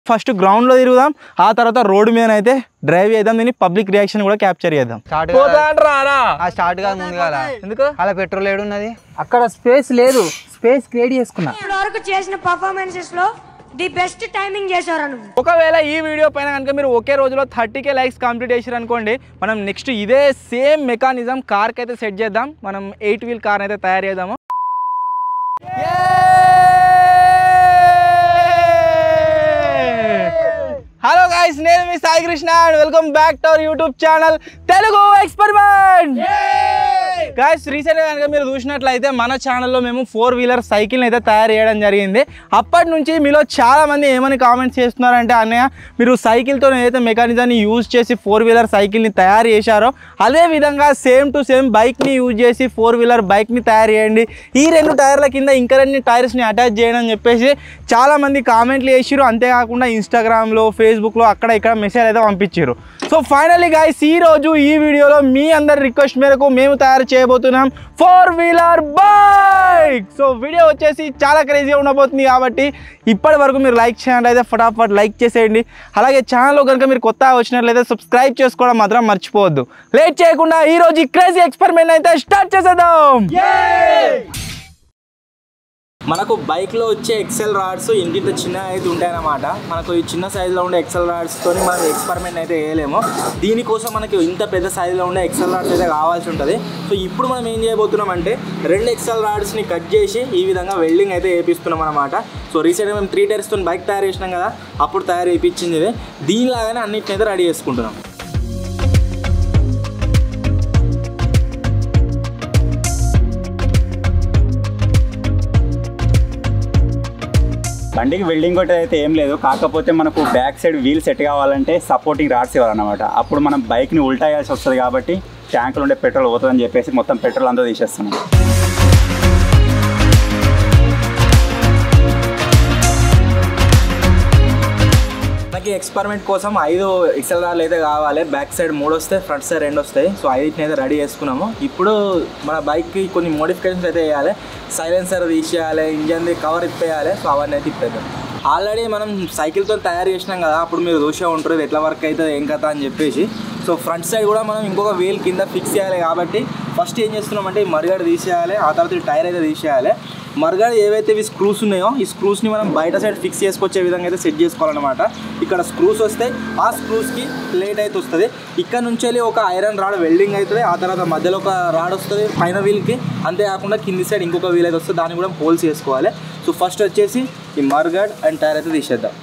First గ్రౌండ్లో తిరుగుదాం ఆ తర్వాత రోడ్డు మీద అయితే డ్రైవ్ చేద్దాం దీన్ని పబ్లిక్ రియాక్షన్ కూడా క్యాప్చర్ చేద్దాం స్టార్ట్ పోతా అంటారా ఆ స్టార్ట్ కాదు ముందుగాల ఎందుకు అలా పెట్రోల్ ఏడున్నది అక్కడ స్పేస్ లేదు స్పేస్ క్రియేట్ చేసుకున్నా ఇప్పటి వరకు చేసిన పర్ఫార్మెన్సెస్ లో ది బెస్ట్ టైమింగ్ చేశారు నువ్వు ఒకవేళ ఈ వీడియో పైన కనుక మీరు ఒకే రోజులో థర్టీ కే లైక్స్ కంప్లీట్ చేసారు అనుకోండి మనం నెక్స్ట్ ఇదే సేమ్ మెకానిజం కార్కి అయితే సెట్ చేద్దాం మనం ఎయిట్ వీల్ కార్ అయితే తయారు చేద్దాము హలో గాయ్స్ నేను మీ Sai Krishna and welcome back to our YouTube channel Telugu experiment guys రీసెంట్గా కనుక మీరు చూసినట్లయితే మన ఛానల్లో మేము ఫోర్ వీలర్ సైకిల్ని అయితే తయారు చేయడం జరిగింది అప్పటి నుంచి మీలో చాలా మంది ఏమని కామెంట్స్ చేస్తున్నారంటే అన్నయ్య మీరు సైకిల్తో ఏదైతే మెకానిజాన్ని యూజ్ చేసి ఫోర్ వీలర్ సైకిల్ని తయారు చేశారో అదే విధంగా సేమ్ టు సేమ్ బైక్ని యూజ్ చేసి ఫోర్ వీలర్ బైక్ని తయారు చేయండి ఈ రెండు టైర్ల కింద ఇంకా రెండు టైర్స్ని అటాచ్ చేయడం అని చెప్పేసి చాలామంది కామెంట్లు చేసిరు అంతేకాకుండా ఇన్స్టాగ్రామ్లో ఫేస్బుక్లో అక్కడ ఇక్కడ మెసేజ్ అయితే పంపించారు సో ఫైనల్లీ గాయస్ ఈ రోజు ఈ వీడియోలో మీ అందరి రిక్వెస్ట్ మేరకు మేము తయారు చేయబోతున్నాం four wheeler bike so video వచ్చేసి చాలా క్రేజీగా ఉండబోతుంది కాబట్టి ఇప్పటి వరకు మీరు లైక్ చేయండి అయితే ఫటాఫట్ లైక్ చేసేయండి అలాగే ఛానల్లో కనుక మీరు కొత్తగా వచ్చినట్లయితే సబ్స్క్రైబ్ చేసుకోవడం మాత్రం మర్చిపోవద్దు లేట్ చేయకుండా ఈ రోజు ఈ క్రేజీ ఎక్స్పెరిమెంట్ అయితే స్టార్ట్ చేసేద్దాం మనకు బైక్లో వచ్చే ఎక్సెల్ రాడ్స్ ఇంటింత చిన్న అయితే ఉంటాయన్నమాట మనకు ఈ చిన్న సైజులో ఉండే ఎక్సెల్ రాడ్స్తో మనం ఎక్స్పెరిమెంట్ అయితే వేయలేము దీనికోసం మనకి ఇంత పెద్ద సైజులో ఉండే ఎక్సెల్ రాడ్స్ అయితే కావాల్సి ఉంటుంది సో ఇప్పుడు మనం ఏం చేయబోతున్నాం అంటే రెండు ఎక్సెల్ రాడ్స్ని కట్ చేసి ఈ విధంగా వెల్డింగ్ అయితే వేపిస్తున్నాం అనమాట సో రీసెంట్గా మేము త్రీ టైర్స్తో బైక్ తయారు చేసినాం కదా అప్పుడు తయారు చేయించింది ఇది దీనిలాగానే అన్నిటిని అయితే రెడీ చేసుకుంటున్నాం బండికి వెల్డింగ్ కొట్టేది అయితే ఏం లేదు కాకపోతే మనకు బ్యాక్ సైడ్ వీల్ సెట్ కావాలంటే సపోర్టింగ్ రాడ్స్ ఇవ్వాలన్నమాట అప్పుడు మనం బైక్ని ఉల్టా వేయాల్సి వస్తుంది కాబట్టి ట్యాంకులు ఉండే పెట్రోల్ పోతుందని చెప్పేసి మొత్తం పెట్రోల్ అంతా తీసేస్తున్నాం మనకి ఎక్స్పెరిమెంట్ కోసం ఐదు ఎక్సెల్ రాళ్ళు అయితే కావాలి బ్యాక్ సైడ్ మూడు వస్తాయి ఫ్రంట్ సైడ్ రెండు వస్తాయి సో ఐదుని అయితే రెడీ చేసుకున్నాము ఇప్పుడు మన బైక్కి కొన్ని మోడిఫికేషన్స్ అయితే వేయాలి సైలెన్సర్ తీసేయాలి ఇంజన్ది కవర్ ఇప్పేయాలి సో అవన్నీ అయితే ఇప్పేద్దాం ఆల్రెడీ మనం సైకిల్తో తయారు చేసినాం కదా అప్పుడు మీరు చూసే ఉంటారు ఇది ఎట్లా వర్క్ అవుతుంది ఏం కథ అని చెప్పేసి సో ఫ్రంట్ సైడ్ కూడా మనం ఇంకొక వీల్ కింద ఫిక్స్ చేయాలి కాబట్టి ఫస్ట్ ఏం చేస్తున్నామంటే ఈ మరుగడ తీసేయాలి ఆ తర్వాత ఈ టైర్ అయితే తీసేయాలి మరుగడ ఏవైతే ఇవి స్క్రూస్ ఉన్నాయో ఈ స్క్రూస్ని మనం బయట సైడ్ ఫిక్స్ చేసుకొచ్చే విధంగా అయితే సెట్ చేసుకోవాలన్నమాట ఇక్కడ స్క్రూస్ వస్తాయి ఆ స్క్రూస్కి ప్లేట్ అయితే వస్తుంది ఇక్కడ నుంచి వెళ్ళి ఒక ఐరన్ రాడ్ వెల్డింగ్ అవుతుంది ఆ తర్వాత మధ్యలో ఒక రాడ్ వస్తుంది పైన వీల్కి అంతేకాకుండా కింది సైడ్ ఇంకొక వీల్ అయితే వస్తుంది దాన్ని కూడా హోల్స్ చేసుకోవాలి సో ఫస్ట్ వచ్చేసి ఈ మర్గడ్ అండ్ టైర్ అయితే తీసేద్దాం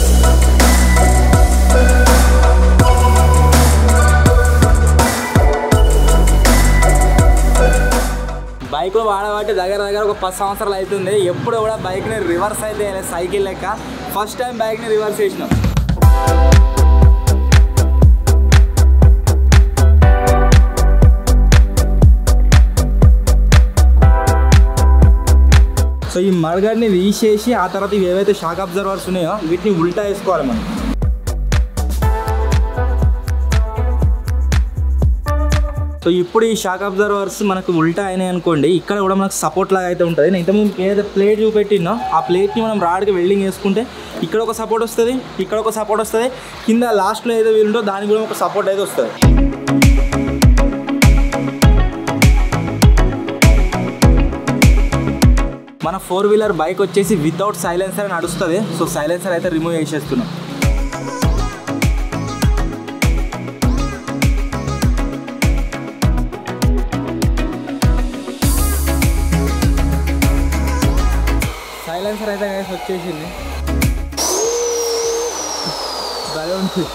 బైక్లో వాడబట్టి దగ్గర దగ్గర ఒక పది సంవత్సరాలు అవుతుంది ఎప్పుడు కూడా బైక్ని రివర్స్ అయితే వేయలేదు సైకిల్ లెక్క ఫస్ట్ టైం బైక్ని రివర్స్ చేసినాం సో ఈ మరగడ్ని తీసేసి ఆ తర్వాత ఇవి ఏవైతే షాక్ అబ్జర్వర్స్ ఉన్నాయో వీటిని ఉల్టా వేసుకోవాలి మనం సో ఇప్పుడు ఈ షాక్ అబ్జర్వర్స్ మనకు ఉల్టా అయినాయి అనుకోండి ఇక్కడ కూడా మనకు సపోర్ట్ లాగా అయితే ఉంటుంది నేను ఇంతకుముందు ఏదైతే ప్లేట్ చూపెట్టినో ఆ ప్లేట్ని మనం రాడ్కి వెల్డింగ్ వేసుకుంటే ఇక్కడ ఒక సపోర్ట్ వస్తుంది ఇక్కడ ఒక సపోర్ట్ వస్తుంది కింద లాస్ట్లో ఏదో వీలుంటో దానికి కూడా ఒక సపోర్ట్ అయితే వస్తుంది మన ఫోర్ వీలర్ బైక్ వచ్చేసి వితౌట్ సైలెన్సర్ నడుస్తుంది సో సైలెన్సర్ అయితే రిమూవ్ చేసేస్తున్నాం సైలెన్సర్ అయితే guys వచ్చేసింది భలే ఉంది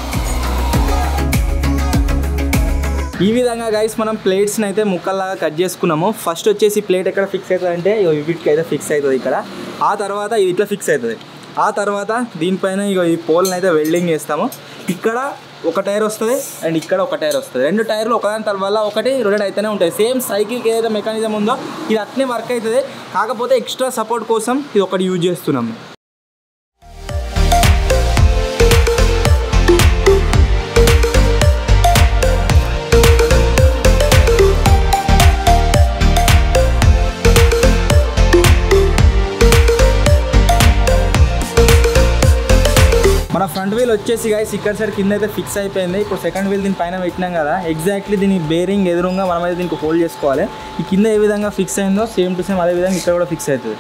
ఈ విధంగా గైస్ మనం ప్లేట్స్ని అయితే ముక్కల్లాగా కట్ చేసుకున్నాము ఫస్ట్ వచ్చేసి ప్లేట్ ఎక్కడ ఫిక్స్ అవుతుంది అంటే ఇగో వీటికి అయితే ఫిక్స్ అవుతుంది ఇక్కడ ఆ తర్వాత ఇది ఇట్లా ఫిక్స్ అవుతుంది ఆ తర్వాత దీనిపైన ఇగో ఈ పోల్ని అయితే వెల్డింగ్ చేస్తాము ఇక్కడ ఒక టైర్ వస్తుంది అండ్ ఇక్కడ ఒక టైర్ వస్తుంది రెండు టైర్లు ఒకదాని తర్వాత వల్ల ఒకటి రొటేట్ అయితేనే ఉంటాయి సేమ్ సైకిల్కి ఏదైతే మెకానిజం ఉందో ఇది అట్నే వర్క్ అవుతుంది కాకపోతే ఎక్స్ట్రా సపోర్ట్ కోసం ఇది ఒకటి యూజ్ చేస్తున్నాము మన ఫ్రంట్ వీల్ వచ్చేసి గైస్ ఇక్కడ సైడ్ కింద అయితే ఫిక్స్ అయిపోయింది ఇప్పుడు సెకండ్ వీల్ దీని పైన పెట్టినాం కదా ఎగ్జాక్ట్లీ దీని బేరింగ్ ఎదురుగా మనం అయితే దీనికి హోల్డ్ చేసుకోవాలి ఈ కింద ఏ విధంగా ఫిక్స్ అయిందో సేమ్ టు సేమ్ అదే విధంగా ఇక్కడ కూడా ఫిక్స్ అవుతుంది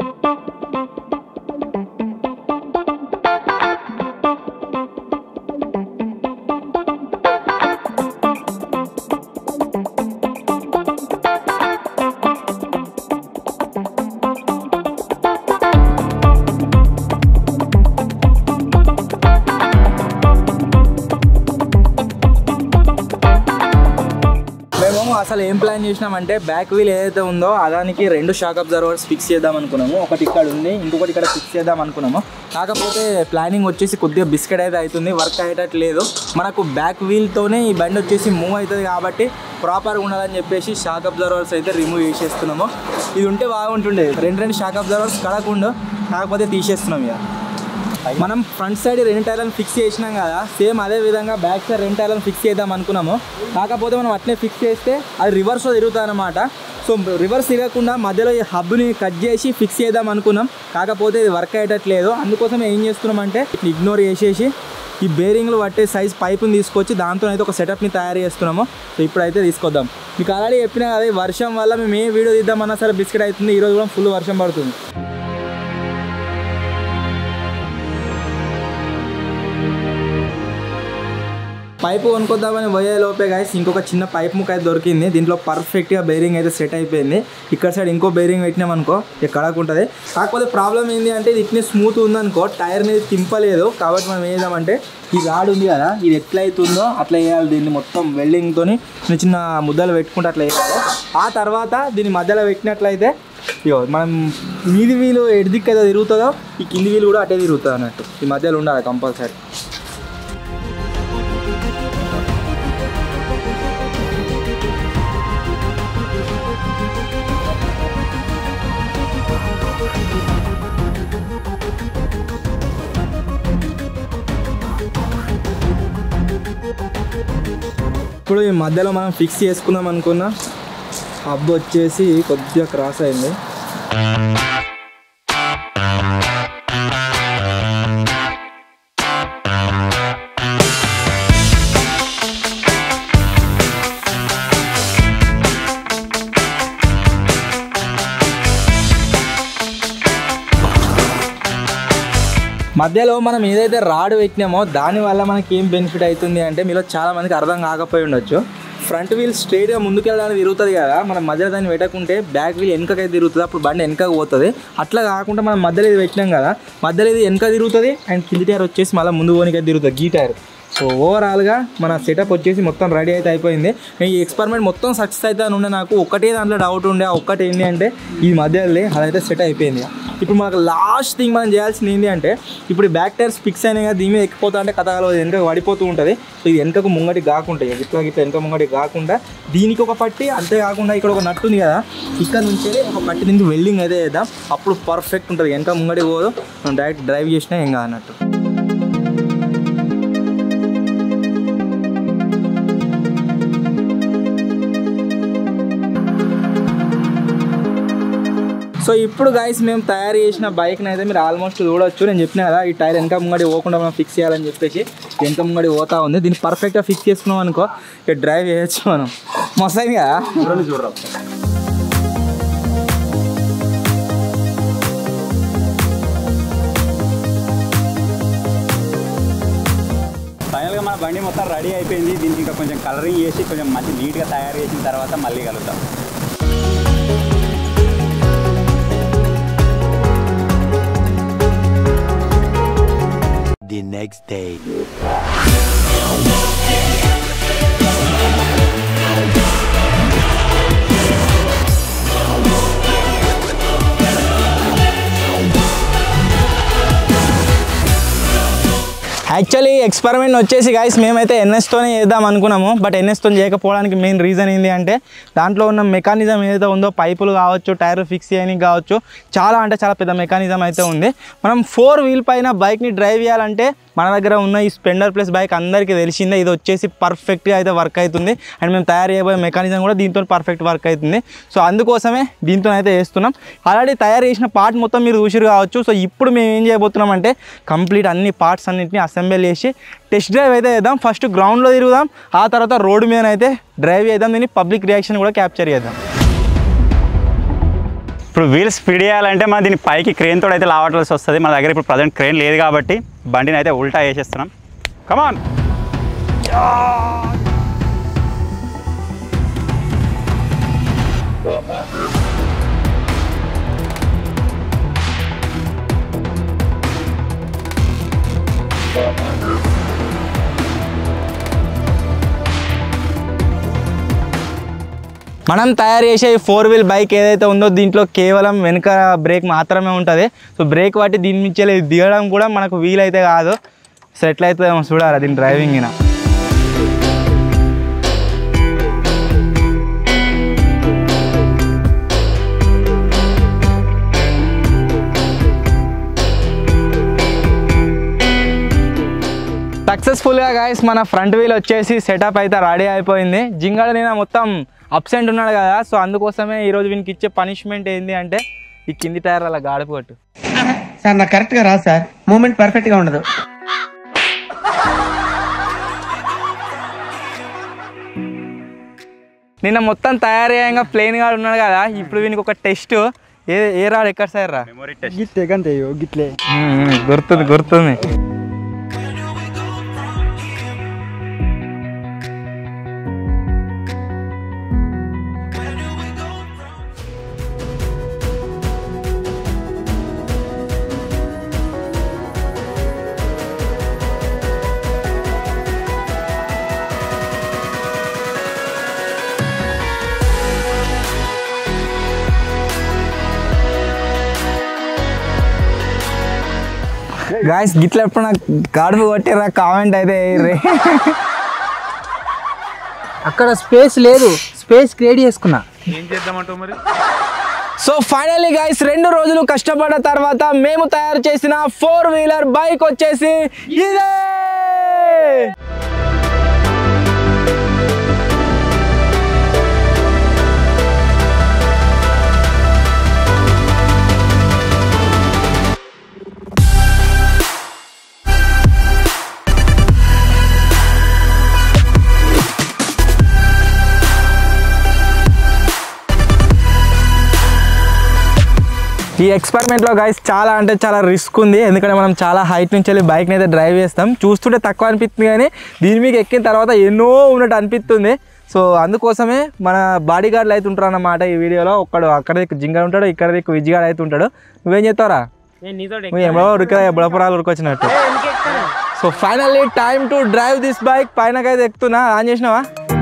మేము అసలు ఏం ప్లాన్ చేసినామంటే బ్యాక్ వీల్ ఏదైతే ఉందో అదానికి రెండు షాక్ అబ్జర్వర్స్ ఫిక్స్ చేద్దాం అనుకున్నాము ఒకటి ఇక్కడ ఉంది ఇంకొకటి ఇక్కడ ఫిక్స్ చేద్దాం అనుకున్నాము కాకపోతే ప్లానింగ్ వచ్చేసి కొద్దిగా బిస్కెట్ అయితే అవుతుంది వర్క్ అయ్యేటట్లేదు మనకు బ్యాక్ వీల్తోనే ఈ బండి వచ్చేసి మూవ్ అవుతుంది కాబట్టి ప్రాపర్గా ఉండాలని చెప్పేసి షాక్ అబ్జర్వర్స్ అయితే రిమూవ్ చేసేస్తున్నాము ఇది ఉంటే బాగుంటుండే రెండు రెండు షాక్ అబ్జర్వర్స్ కడకుండా కాకపోతే తీసేస్తున్నాం ఇక మనం ఫ్రంట్ సైడ్ రెండు టైర్లను ఫిక్స్ చేసినాం కదా సేమ్ అదే విధంగా బ్యాక్ సైడ్ రెండు టైర్లను ఫిక్స్ చేద్దాం అనుకున్నాము కాకపోతే మనం అట్నే ఫిక్స్ చేస్తే అది రివర్స్లో తిరుగుతుంది అనమాట సో రివర్స్ తిరగకుండా మధ్యలో ఈ హబ్ని కట్ చేసి ఫిక్స్ చేద్దాం అనుకున్నాం కాకపోతే ఇది వర్క్ అయ్యేటట్లేదు అందుకోసం ఏం చేస్తున్నాం అంటే ఇగ్నోర్ చేసేసి ఈ బేరింగ్లు పట్టే సైజ్ పైపుని తీసుకొచ్చి దాంతో అయితే ఒక సెటప్ని తయారు చేస్తున్నాము సో ఇప్పుడైతే తీసుకొద్దాం మీకు ఆల్రెడీ చెప్పినా కదా ఈ వర్షం వల్ల మేము ఏ వీడియో తీద్దామన్నా సరే బిస్కెట్ అవుతుంది ఈరోజు కూడా ఫుల్ వర్షం పడుతుంది పైపు కొనుక్కొద్దామని పోయే లోపే గాయస్ ఇంకొక చిన్న పైప్ ముక్క అయితే దొరికింది దీంట్లో పర్ఫెక్ట్గా బేరింగ్ అయితే సెట్ అయిపోయింది ఇక్కడ సైడ్ ఇంకో బేరింగ్ పెట్టినాం అనుకో ఇక కడకుంటుంది కాకపోతే ప్రాబ్లం ఏంటి అంటే ఇది ఇట్నే స్మూత్ ఉందనుకో టైర్ మీద తింపలేదు కాబట్టి మనం ఏం చేద్దామంటే ఈ రాడ్ ఉంది కదా ఇది ఎట్లా అవుతుందో అట్లా వేయాలి దీన్ని మొత్తం వెల్డింగ్తో చిన్న చిన్న ముద్దలు పెట్టుకుంటే అట్లా వేయాలి ఆ తర్వాత దీన్ని మధ్యలో పెట్టినట్లయితే ఇగో మనం మీది వీలు ఎటు దిక్కు అయితే తిరుగుతుందో ఈ కింది వీలు కూడా అటే తిరుగుతుంది అన్నట్టు ఈ మధ్యలో ఉండాలి కంపల్సరీ ఇప్పుడు ఈ మధ్యలో మనం ఫిక్స్ చేసుకుందాం అనుకున్న హబ్ వచ్చేసి కొద్దిగా క్రాస్ అయింది మధ్యలో మనం ఏదైతే రాడ్ పెట్టినామో దానివల్ల మనకి ఏం బెనిఫిట్ అవుతుంది అంటే మీలో చాలా మందికి అర్థం కాకపోయి ఉండొచ్చు ఫ్రంట్ వీల్ స్ట్రైట్గా ముందుకెళ్ళడానికి తిరుగుతుంది కదా మనం మధ్యలో దాన్ని పెట్టకుంటే బ్యాక్ వీల్ వెనకకైతే తిరుగుతుంది అప్పుడు బండి వెనకకు పోతుంది అట్లా కాకుండా మనం మధ్యలో ఇది పెట్టినాం కదా మధ్యలో ఇది వెనక తిరుగుతుంది అండ్ కింది టైర్ వచ్చేసి మళ్ళీ ముందు పోనీకైతే తిరుగుతుంది గీ టైర్ సో ఓవరాల్గా మన సెటప్ వచ్చేసి మొత్తం రెడీ అయితే అయిపోయింది ఈ ఎక్స్పెరిమెంట్ మొత్తం సక్సెస్ అయితే అని ఉండే నాకు ఒక్కటే దాంట్లో డౌట్ ఉండే ఆ ఒక్కటి ఏంటి అంటే ఈ మధ్యలో అదైతే సెట్ అయిపోయింది ఇప్పుడు మనకు లాస్ట్ థింగ్ మనం చేయాల్సింది ఏంటి అంటే ఇప్పుడు బ్యాక్ టైర్స్ ఫిక్స్ అయినాయి కదా దీని మీద ఎక్కిపోతా అంటే కథ కలవదు వెనక పడిపోతూ ఉంటుంది సో ఇది వెనకకు ముంగటి కాకుండా ఇట్లా ఇట్లా వెనక ముంగటి కాకుండా దీనికి ఒక పట్టి అంతే కాకుండా ఇక్కడ ఒక నట్టు ఉంది కదా ఇక్కడ నుంచి ఒక పట్టి దీనికి వెల్డింగ్ అయితే చేద్దాం అప్పుడు పర్ఫెక్ట్ ఉంటుంది వెనక ముంగడి పోదు మనం డైరెక్ట్ డ్రైవ్ చేసినా ఏం కాదన్నట్టు సో ఇప్పుడు గైస్ మేము తయారు చేసిన బైక్ని అయితే మీరు ఆల్మోస్ట్ చూడొచ్చు నేను చెప్పిన కదా ఈ టైర్ వెనక ముంగడి పోకుండా మనం ఫిక్స్ చేయాలని చెప్పేసి వెనక ముంగడి పోతా ఉంది దీన్ని పర్ఫెక్ట్గా ఫిక్స్ చేసుకున్నాం అనుకో ఇక డ్రైవ్ చేయొచ్చు మనం మస్తు అయింది కదా చూడరా ఫైనల్గా మన బండి మొత్తం రెడీ అయిపోయింది దీనికి ఇంకా కొంచెం కలరింగ్ చేసి కొంచెం మంచి నీట్గా తయారు చేసిన తర్వాత మళ్ళీ కలుగుతాం the next day. Actually experiment వచ్చేసి గాయస్ మేమైతే ఎన్ఎస్తోనే చేద్దాం అనుకున్నాము బట్ ఎన్ఎస్తో చేయకపోవడానికి మెయిన్ రీజన్ ఏంటి అంటే దాంట్లో ఉన్న మెకానిజం ఏదైతే ఉందో పైపులు కావచ్చు టైర్ ఫిక్స్ చేయడానికి కావచ్చు చాలా అంటే చాలా పెద్ద మెకానిజం అయితే ఉంది మనం ఫోర్ వీల్ పైన బైక్ని డ్రైవ్ చేయాలంటే మన దగ్గర ఉన్న ఈ స్ప్లెండర్ ప్లస్ బైక్ అందరికీ తెలిసిందే ఇది వచ్చేసి పర్ఫెక్ట్గా అయితే వర్క్ అవుతుంది అండ్ మేము తయారు చేయబోయే మెకానిజం కూడా దీంతో పర్ఫెక్ట్ వర్క్ అవుతుంది సో అందుకోసమే దీంతో అయితే వేస్తున్నాం ఆల్రెడీ తయారు చేసిన పార్ట్ మొత్తం మీరు చూసిరు కావచ్చు సో ఇప్పుడు మేము ఏం చేయబోతున్నాం అంటే కంప్లీట్ అన్ని పార్ట్స్ అన్నింటినీ అసెంబ్లీ చేసి టెస్ట్ డ్రైవ్ అయితే చేద్దాం ఫస్ట్ గ్రౌండ్లో తిరుగుదాం ఆ తర్వాత రోడ్డు మీద అయితే డ్రైవ్ చేద్దాం దీన్ని పబ్లిక్ రియాక్షన్ కూడా క్యాప్చర్ చేద్దాం ఇప్పుడు వీల్ స్పీడ్ చేయాలంటే మనం దీన్ని పైకి క్రేన్ తోడు అయితే లావటాల్సి వస్తుంది మన దగ్గర ఇప్పుడు ప్రజెంట్ క్రేన్ లేదు కాబట్టి బండిని అయితే ఉల్టా వేసేస్తున్నాం కమాన్ మనం తయారు చేసే ఈ ఫోర్ వీల్ బైక్ ఏదైతే ఉందో దీంట్లో కేవలం వెనుక బ్రేక్ మాత్రమే ఉంటుంది సో బ్రేక్ బట్టి దీని నుంచి వెళ్ళి దిగడం కూడా మనకు వీలైతే కాదు సో ఎట్లయితే చూడాలి దీని డ్రైవింగ్ అయినా సక్సెస్ఫుల్గా గాయస్ మన ఫ్రంట్ వీల్ వచ్చేసి సెటప్ అయితే రెడీ అయిపోయింది జింగాడ నేను మొత్తం అబ్సెంట్ ఉన్నాడు కదా సో అందుకోసమే ఈరోజు వీనికి ఇచ్చే పనిష్మెంట్ ఏంటి అంటే ఈ కింది టైర్ అలా గాడిపోటు సార్ నాకు కరెక్ట్ గా రాదు సార్ మూమెంట్ పర్ఫెక్ట్ గా ఉండదు నిన్న మొత్తం తయారయ్యాక ప్లేన్ గా ఉన్నాడు కదా ఇప్పుడు వీనికి ఒక టెస్ట్ ఏ ఏ రాడు ఎక్కడ సార్ రా మెమొరీ టెస్ట్ గిట్లే గంతే గిట్లే ఉమ్, ఉమ్, గుర్తుంది గుర్తుంది గాయస్ గిట్ల ఎప్పుడు నాకు గాడుపు కొట్టిరా కామెంట్ అయితే వేయర్రి. అక్కడ స్పేస్ లేదు స్పేస్ క్రియేట్ చేసుకున్నా సో ఫైనల్లీ గైస్ రెండు రోజులు కష్టపడ్డ తర్వాత మేము తయారు చేసిన ఫోర్ వీలర్ బైక్ వచ్చేసి ఇదే ఈ ఎక్స్పెరిమెంట్లో గైస్ చాలా అంటే చాలా రిస్క్ ఉంది ఎందుకంటే మనం చాలా హైట్ నుంచి వెళ్ళి బైక్ని అయితే డ్రైవ్ చేస్తాం చూస్తుంటే తక్కువ అనిపిస్తుంది కానీ దీని మీద ఎక్కిన తర్వాత ఎన్నో ఉన్నట్టు అనిపిస్తుంది సో అందుకోసమే మన బాడీ గార్డ్లు అయితే ఉంటారు అన్నమాట ఈ వీడియోలో ఒక్కడు అక్కడ దిక్కు జింగర్ ఉంటాడు ఇక్కడ దిక్కు విజ్జిగాడు అయితే ఉంటాడు నువ్వేం చేస్తావురా నువ్వు ఎప్పుడో ఉరిక బుడపురాలు ఉరికొచ్చినట్టు so finally time to drive this bike పైనకైతే ఎక్కుతున్నా ఆన్ చేసినావా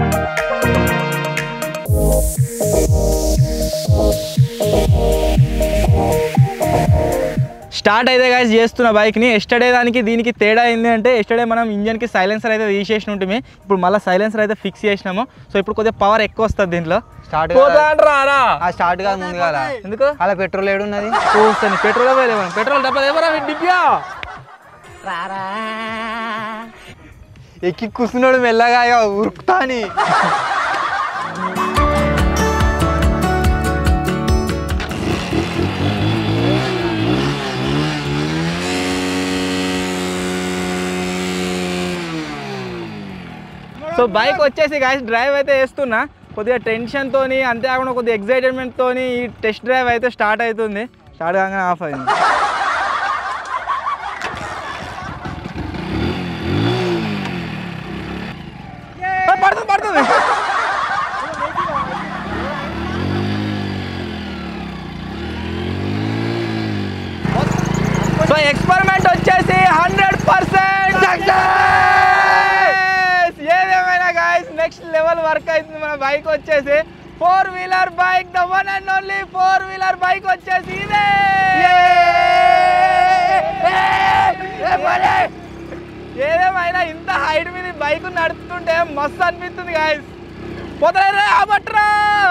స్టార్ట్ అయితే గాయస్ చేస్తున్న బైక్ని ఎస్టర్డే దానికి దీనికి తేడా ఏంటి అంటే ఎస్టర్డే మనం ఇంజన్కి సైలెన్సర్ అయితే తీసేసిన ఉంటుంది ఇప్పుడు మళ్ళీ సైలెన్సర్ అయితే ఫిక్స్ చేసినాము సో ఇప్పుడు కొద్దిగా పవర్ ఎక్కువ వస్తుంది దీంట్లో స్టార్ట్ రారా ఆ స్టార్ట్ కాదు ముందుగా ఎందుకు అలా పెట్రోల్ ఏడున్నది చూస్తాను పెట్రోల్ వేలేమో పెట్రోల్ డబ్బా ఎవరా డిబ్బియా ఎక్కి కూర్చున్నాడు మెల్లగా ఇక ఉరుకుతా అని సో బైక్ వచ్చేసి గాయస్ డ్రైవ్ అయితే వేస్తున్నా కొద్దిగా టెన్షన్తోని అంతేకాకుండా కొద్దిగా ఎగ్జైటెడ్మెంట్తోని ఈ టెస్ట్ డ్రైవ్ అయితే స్టార్ట్ అవుతుంది స్టార్ట్ కాగానే ఆఫ్ అయింది ఏ, పడుతుంది పడుతుంది సో ఎక్స్పెరిమెంట్ వచ్చేసి హండ్రెడ్ పర్సెంట్ ఏదేమైనా గాయస్ నెక్స్ట్ లెవెల్ వర్క్ అవుతుంది మన బైక్ వచ్చేసి four wheeler bike the one and only four wheeler bike వచ్చేసి ఇదే ఏదేమైనా ఇంత హైట్ మీద బైక్ నడుపుతుంటే మస్తు అనిపిస్తుంది గాయస్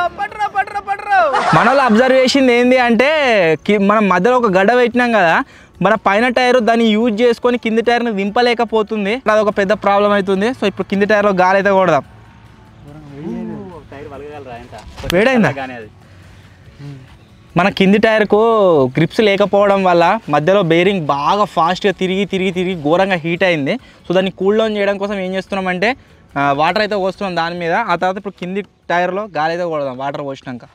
మనలో అబ్జర్వ్ చేసింది ఏంది అంటే కి- మనం మధ్యలో ఒక గడ్డ పెట్టినాం కదా మన పైన టైర్ దాన్ని యూజ్ చేసుకొని కింది టైర్ని దింపలేకపోతుంది అదొక పెద్ద ప్రాబ్లం అవుతుంది సో ఇప్పుడు కింది టైర్లో గాలి అయితే కొడదాం వేడైందా కానీ అది మన కింది టైర్కు గ్రిప్స్ లేకపోవడం వల్ల మధ్యలో బేరింగ్ బాగా ఫాస్ట్గా తిరిగి తిరిగి తిరిగి ఘోరంగా హీట్ అయింది సో దాన్ని కూల్ డౌన్ చేయడం కోసం ఏం చేస్తున్నామంటే వాటర్ అయితే పోస్తున్నాం దాని మీద ఆ తర్వాత ఇప్పుడు కింది టైర్లో గాలి అయితే కొడదాం వాటర్ పోసినాక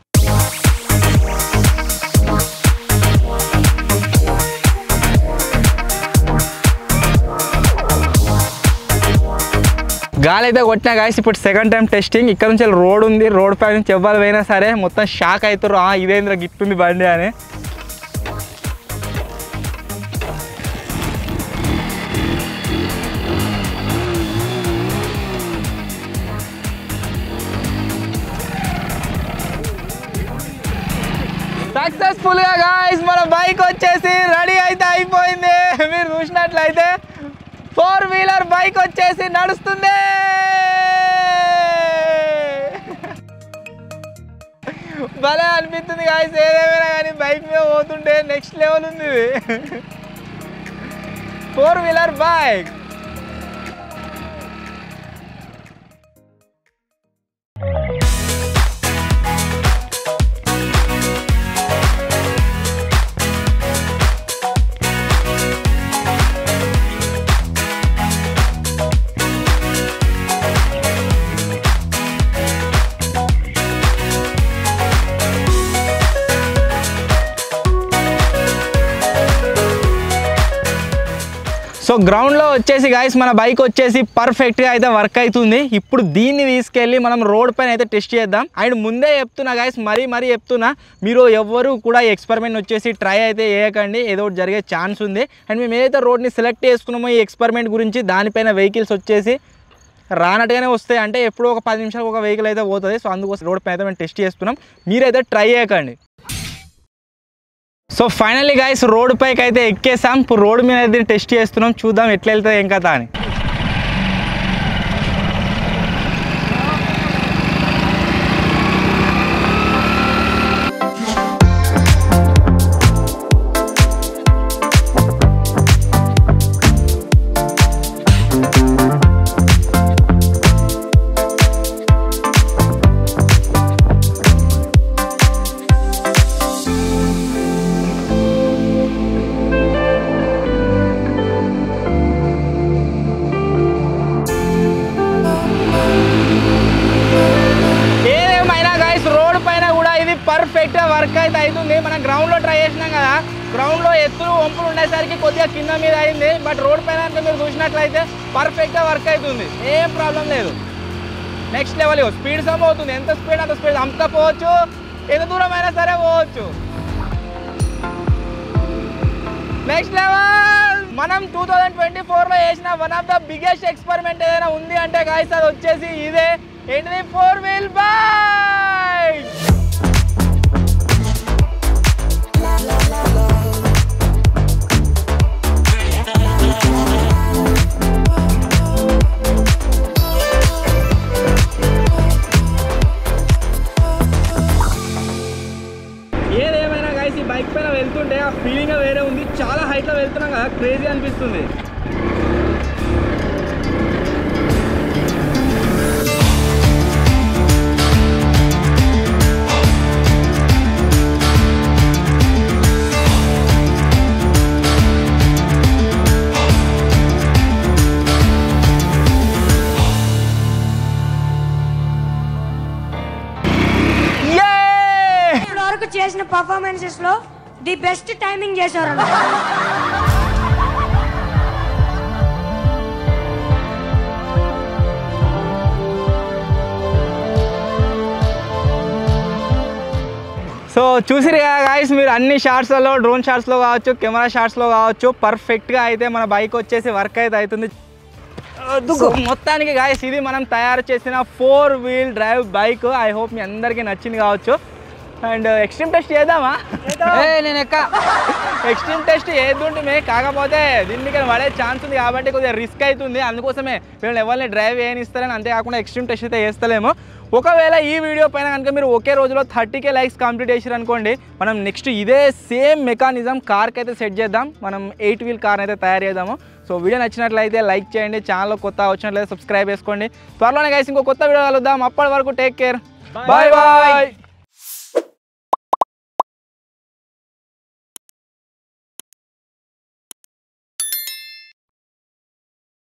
గాలి అయితే కొట్టినా గాయస్ ఇప్పుడు సెకండ్ టైం టెస్టింగ్ ఇక్కడ నుంచి రోడ్ ఉంది రోడ్ పై నుంచి ఎవ్వరు పోయినా సరే మొత్తం షాక్ అవుతారు "ఆ, ఇదేంద్ర గిట్టుంది బండి అని సక్సెస్ఫుల్ గా గాయస్ మన బైక్ వచ్చేసి రెడీ అయితే అయిపోయింది మీరు చూసినట్లయితే ఫోర్ వీలర్ బైక్ వచ్చేసి నడుస్తుంది భలే అనిపిస్తుంది గాయస్ ఏదేమైనా కానీ బైక్ మీద పోతుంటే నెక్స్ట్ లెవెల్ ఉంది ఇది ఫోర్ వీలర్ బైక్ సో గ్రౌండ్లో వచ్చేసి గాయస్ మన బైక్ వచ్చేసి పర్ఫెక్ట్గా అయితే వర్క్ అవుతుంది ఇప్పుడు దీన్ని తీసుకెళ్ళి మనం రోడ్ పైన అయితే టెస్ట్ చేద్దాం అండ్ ముందే చెప్తున్నా గాయస్ మరీ మరీ చెప్తున్నా మీరు ఎవ్వరు కూడా ఎక్స్పెరిమెంట్ వచ్చేసి ట్రై అయితే చేయకండి ఏదో ఒకటి జరిగే ఛాన్స్ ఉంది అండ్ మేము ఏదైతే రోడ్ని సెలెక్ట్ చేసుకున్నామో ఈ ఎక్స్పెరిమెంట్ గురించి దానిపైన వెహికల్స్ వచ్చేసి రానట్టుగానే వస్తాయి అంటే ఎప్పుడో ఒక పది నిమిషాలకు ఒక వెహికల్ అయితే పోతుంది సో అందుకోసం రోడ్ పైన అయితే మేము టెస్ట్ చేస్తున్నాం మీరైతే ట్రై చేయకండి సో ఫైనల్లీ గైస్ రోడ్ పైకి అయితే ఎక్కేసాం ఇప్పుడు రోడ్ మీద అయితే టెస్ట్ చేస్తున్నాం చూద్దాం ఎట్లా వెళ్తుంది ఏం కథ అని ఏదేమైనా గైస్ రోడ్ పైన కూడా ఇది పర్ఫెక్ట్ వర్క్ అయితే అవుతుంది మనం గ్రౌండ్ లో ట్రై చేసినాం కదా గ్రౌండ్ లో ఎత్తులు వంపులు ఉండేసరికి కొద్దిగా కింద మీద అయింది బట్ రోడ్ పైన కనుక మీరు చూసినట్లయితే పర్ఫెక్ట్ గా వర్క్ అవుతుంది ఏం ప్రాబ్లం లేదు నెక్స్ట్ లెవెల్ స్పీడ్ సమ్ అవుతుంది ఎంత స్పీడ్ అంత స్పీడ్ అంత పోవచ్చు ఎంత దూరం అయినా సరే పోవచ్చు నెక్స్ట్ లెవెల్ మనం టూ థౌజండ్ ట్వంటీ ఫోర్లో చేసిన one of the biggest experiment ఏదైనా ఉంది అంటే గాయస్ అది వచ్చేసి ఇదే ఏంటిది ఫోర్ వీల్ బైక్ ఏదేమైనా గాయస్ ఈ బైక్ పైన వెళ్తుంటే ఆ ఫీలింగ్ వేరే ఉంది చాలా హైట్లో వెళ్తున్నాం కదా క్రేజీ అనిపిస్తుంది Yay! ఇప్పటి వరకు చేసిన పర్ఫార్మెన్సెస్ లో ది బెస్ట్ టైమింగ్ చేశారు సో చూసిరు కదా గాయస్ మీరు అన్ని షార్ట్స్లలో డ్రోన్ షార్ట్స్లో కావచ్చు కెమెరా షార్ట్స్లో కావచ్చు పర్ఫెక్ట్గా అయితే మన బైక్ వచ్చేసి వర్క్ అయితే అవుతుంది సో మొత్తానికి గాయస్ ఇది మనం తయారు చేసిన four wheel drive bike I hope మీ అందరికీ నచ్చింది కావచ్చు అండ్ ఎక్స్ట్రీమ్ టెస్ట్ చేద్దామా ఏ నేను ఎక్క ఎక్స్ట్రీమ్ టెస్ట్ ఏదుంటే కాకపోతే దీన్ని కానీ పడే ఛాన్స్ ఉంది కాబట్టి కొద్దిగా రిస్క్ అవుతుంది అందుకోసమే వీళ్ళని ఎవరిని డ్రైవ్ చేయనిస్తారని అంతేకాకుండా ఎక్స్ట్రీమ్ టెస్ట్ అయితే చేస్తలేము ఒకవేళ ఈ వీడియో పైన కనుక మీరు ఒకే రోజులో థర్టీ కే లైక్స్ కంప్లీట్ చేసారు అనుకోండి మనం నెక్స్ట్ ఇదే సేమ్ మెకానిజం కార్కి అయితే సెట్ చేద్దాం మనం ఎయిట్ వీల్ కార్ అయితే తయారు చేద్దాము సో వీడియో నచ్చినట్లయితే లైక్ చేయండి ఛానల్ కొత్త వచ్చినట్లయితే సబ్స్క్రైబ్ చేసుకోండి త్వరలోనే గైస్ ఇంకో కొత్త వీడియో కలుద్దాం అప్పటి వరకు టేక్ కేర్ బాయ్ బాయ్